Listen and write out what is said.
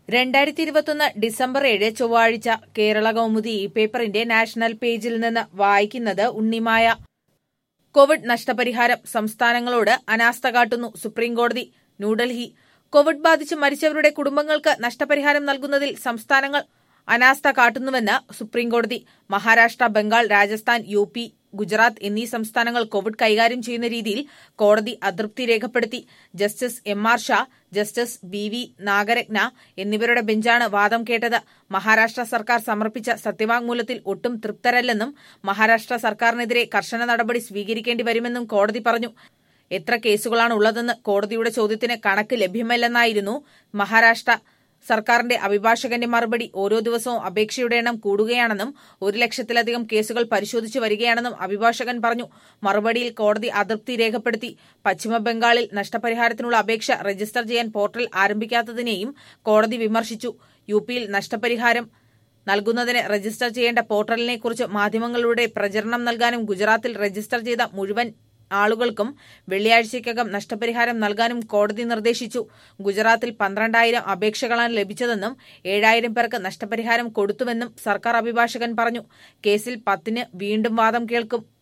രണ്ടായിരത്തി ഇരുപത്തൊന്ന് ഡിസംബർ ഏഴ് ചൊവ്വാഴ്ച കേരള കൗമുദി ഈ പേപ്പറിന്റെ നാഷണൽ പേജിൽ നിന്ന് വായിക്കുന്നത് ഉണ്ണിമായ കോവിഡ് നഷ്ടപരിഹാരം സംസ്ഥാനങ്ങളോട് അനാസ്ഥ കാട്ടുന്നു സുപ്രീംകോടതി ന്യൂഡൽഹി കോവിഡ് ബാധിച്ച് മരിച്ചവരുടെ കുടുംബങ്ങൾക്ക് നഷ്ടപരിഹാരം നൽകുന്നതിൽ സംസ്ഥാനങ്ങൾ അനാസ്ഥ കാട്ടുന്നുവെന്ന് സുപ്രീംകോടതി മഹാരാഷ്ട്ര ബംഗാൾ രാജസ്ഥാൻ യു പി ഗുജറാത്ത് എന്നീ സംസ്ഥാനങ്ങൾ കോവിഡ് കൈകാര്യം ചെയ്യുന്ന രീതിയിൽ കോടതി അതൃപ്തി രേഖപ്പെടുത്തി justice M R Shah justice B V Nagarathna എന്നിവരുടെ ബെഞ്ചാണ് വാദം കേട്ടത് മഹാരാഷ്ട്ര സർക്കാർ സമർപ്പിച്ച സത്യവാങ്മൂലത്തിൽ ഒട്ടും തൃപ്തരല്ലെന്നും മഹാരാഷ്ട്ര സർക്കാരിനെതിരെ കർശന നടപടി സ്വീകരിക്കേണ്ടി വരുമെന്നും കോടതി പറഞ്ഞു എത്ര കേസുകളാണ് ഉള്ളതെന്ന് കോടതിയുടെ ചോദ്യത്തിന് കണക്ക് ലഭ്യമല്ലെന്നായിരുന്നു മഹാരാഷ്ട്ര സർക്കാരിന്റെ അഭിഭാഷകന്റെ മറുപടി ഓരോ ദിവസവും അപേക്ഷയുടെ എണ്ണം കൂടുകയാണെന്നും ഒരു ലക്ഷത്തിലധികം കേസുകൾ പരിശോധിച്ചു വരികയാണെന്നും അഭിഭാഷകൻ പറഞ്ഞു മറുപടിയിൽ കോടതി അതൃപ്തി രേഖപ്പെടുത്തി പശ്ചിമബംഗാളിൽ നഷ്ടപരിഹാരത്തിനുള്ള അപേക്ഷ രജിസ്റ്റർ ചെയ്യാൻ പോർട്ടൽ ആരംഭിക്കാത്തതിനെയും കോടതി വിമർശിച്ചു യു പിയിൽ നഷ്ടപരിഹാരം നൽകുന്നതിന് രജിസ്റ്റർ ചെയ്യേണ്ട പോർട്ടലിനെക്കുറിച്ച് മാധ്യമങ്ങളിലൂടെ പ്രചരണം നൽകാനും ഗുജറാത്തിൽ രജിസ്റ്റർ ചെയ്ത മുഴുവൻ ആളുകൾക്കും വെള്ളിയാഴ്ചയ്ക്കകം നഷ്ടപരിഹാരം നൽകാനും കോടതി നിർദ്ദേശിച്ചു ഗുജറാത്തിൽ പന്ത്രണ്ടായിരം അപേക്ഷകളാണ് ലഭിച്ചതെന്നും ഏഴായിരം പേർക്ക് നഷ്ടപരിഹാരം കൊടുത്തുവെന്നും സർക്കാർ അഭിഭാഷകൻ പറഞ്ഞു കേസിൽ പത്തിന് വീണ്ടും വാദം കേൾക്കും